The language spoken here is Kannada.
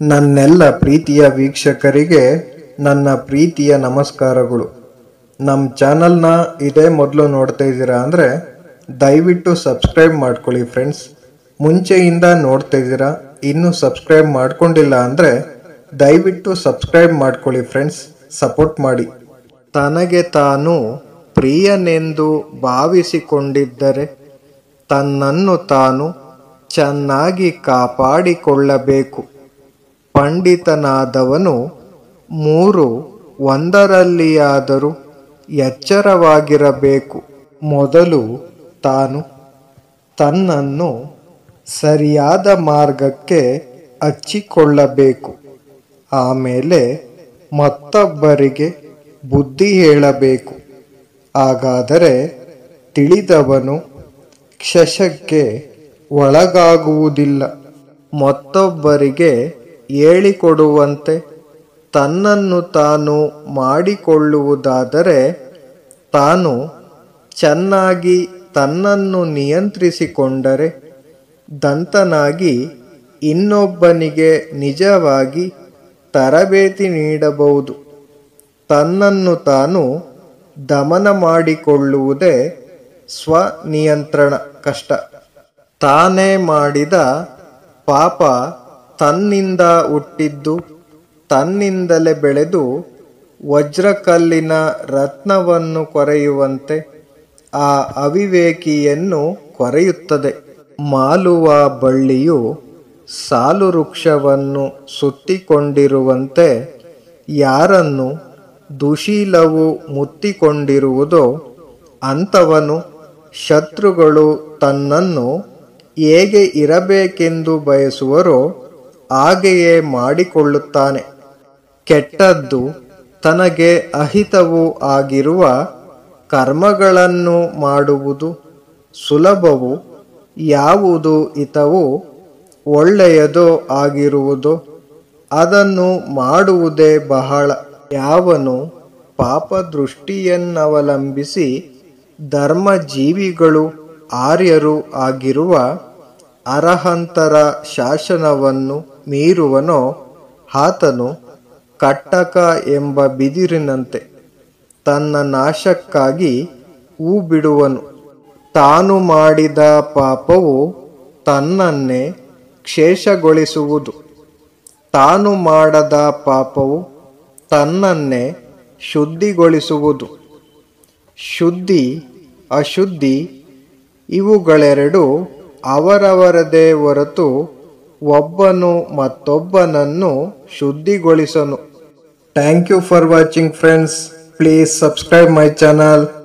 ನನ್ನೆಲ್ಲ ಪ್ರೀತಿಯ ವೀಕ್ಷಕರಿಗೆ ನನ್ನ ಪ್ರೀತಿಯ ನಮಸ್ಕಾರಗಳು ನಮ್ಮ ಚಾನಲ್ನ ಇದೇ ಮೊದಲು ನೋಡ್ತಾ ಇದ್ದೀರಾ ಅಂದರೆ ದಯವಿಟ್ಟು ಸಬ್ಸ್ಕ್ರೈಬ್ ಮಾಡ್ಕೊಳ್ಳಿ ಫ್ರೆಂಡ್ಸ್ ಮುಂಚೆಯಿಂದ ನೋಡ್ತಾ ಇದ್ದೀರಾ ಇನ್ನೂ ಸಬ್ಸ್ಕ್ರೈಬ್ ಮಾಡ್ಕೊಂಡಿಲ್ಲ ಅಂದರೆ ದಯವಿಟ್ಟು ಸಬ್ಸ್ಕ್ರೈಬ್ ಮಾಡ್ಕೊಳ್ಳಿ ಫ್ರೆಂಡ್ಸ್ ಸಪೋರ್ಟ್ ಮಾಡಿ ತನಗೆ ತಾನು ಪ್ರಿಯನೆಂದು ಭಾವಿಸಿಕೊಂಡಿದ್ದರೆ ತನ್ನನ್ನು ತಾನು ಚೆನ್ನಾಗಿ ಕಾಪಾಡಿಕೊಳ್ಳಬೇಕು ಪಂಡಿತನಾದವನು ಮೂರು ಒಂದರಲ್ಲಿಯಾದರೂ ಎಚ್ಚರವಾಗಿರಬೇಕು ಮೊದಲು ತಾನು ತನ್ನನ್ನು ಸರಿಯಾದ ಮಾರ್ಗಕ್ಕೆ ಹಚ್ಚಿಕೊಳ್ಳಬೇಕು ಆಮೇಲೆ ಮತ್ತೊಬ್ಬರಿಗೆ ಬುದ್ಧಿ ಹೇಳಬೇಕು ಹಾಗಾದರೆ ತಿಳಿದವನು ಕ್ಷಶಕ್ಕೆ ಒಳಗಾಗುವುದಿಲ್ಲ ಮತ್ತೊಬ್ಬರಿಗೆ ಹೇಳಿಕೊಡುವಂತೆ ತನ್ನನ್ನು ತಾನು ಮಾಡಿಕೊಳ್ಳುವುದಾದರೆ ತಾನು ಚೆನ್ನಾಗಿ ತನ್ನನ್ನು ನಿಯಂತ್ರಿಸಿಕೊಂಡರೆ ದಂತನಾಗಿ ಇನ್ನೊಬ್ಬನಿಗೆ ನಿಜವಾಗಿ ತರಬೇತಿ ನೀಡಬಹುದು ತನ್ನನ್ನು ತಾನು ದಮನ ಮಾಡಿಕೊಳ್ಳುವುದೇ ಸ್ವನಿಯಂತ್ರಣ ಕಷ್ಟ ತಾನೇ ಮಾಡಿದ ಪಾಪ ತನ್ನಿಂದ ಹುಟ್ಟಿದ್ದು ತನ್ನಿಂದಲೇ ಬೆಳೆದು ವಜ್ರಕಲ್ಲಿನ ರತ್ನವನ್ನು ಕೊರೆಯುವಂತೆ ಆ ಅವಿವೇಕಿಯನ್ನು ಕೊರೆಯುತ್ತದೆ ಮಾಲುವ ಬಳ್ಳಿಯು ಸಾಲು ವೃಕ್ಷವನ್ನು ಸುತ್ತಿಕೊಂಡಿರುವಂತೆ ಯಾರನ್ನು ದುಶೀಲವು ಮುತ್ತಿಕೊಂಡಿರುವುದೋ ಅಂಥವನು ಶತ್ರುಗಳು ತನ್ನನ್ನು ಹೇಗೆ ಇರಬೇಕೆಂದು ಬಯಸುವರೋ ಹಾಗೆಯೇ ಮಾಡಿಕೊಳ್ಳುತ್ತಾನೆ ಕೆಟ್ಟದ್ದು ತನಗೆ ಅಹಿತವೂ ಆಗಿರುವ ಕರ್ಮಗಳನ್ನು ಮಾಡುವುದು ಸುಲಭವು ಯಾವುದು ಹಿತವೋ ಒಳ್ಳೆಯದೋ ಆಗಿರುವುದೋ ಅದನ್ನು ಮಾಡುವುದೇ ಬಹಳ ಯಾವನು ಪಾಪ ದೃಷ್ಟಿಯನ್ನವಲಂಬಿಸಿ ಧರ್ಮ ಜೀವಿಗಳು ಆರ್ಯರು ಆಗಿರುವ ಅರಹಂತರ ಶಾಸನವನ್ನು ಮೀರುವನೋ ಆತನು ಕಟ್ಟಕ ಎಂಬ ಬಿದಿರಿನಂತೆ ತನ್ನ ನಾಶಕ್ಕಾಗಿ ಹೂ ಬಿಡುವನು ತಾನು ಮಾಡಿದ ಪಾಪವು ತನ್ನನ್ನೇ ಕ್ಷೇಷಗೊಳಿಸುವುದು ತಾನು ಮಾಡದ ಪಾಪವು ತನ್ನನ್ನೇ ಶುದ್ಧಿಗೊಳಿಸುವುದು ಶುದ್ಧಿ ಅಶುದ್ಧಿ ಇವುಗಳೆರಡು ಅವರವರದೇ ಹೊರತು ಒಬ್ಬನು ಮತ್ತೊಬ್ಬನನ್ನು ಶುದ್ಧಿಗೊಳಿಸನು thank you for watching friends please subscribe my channel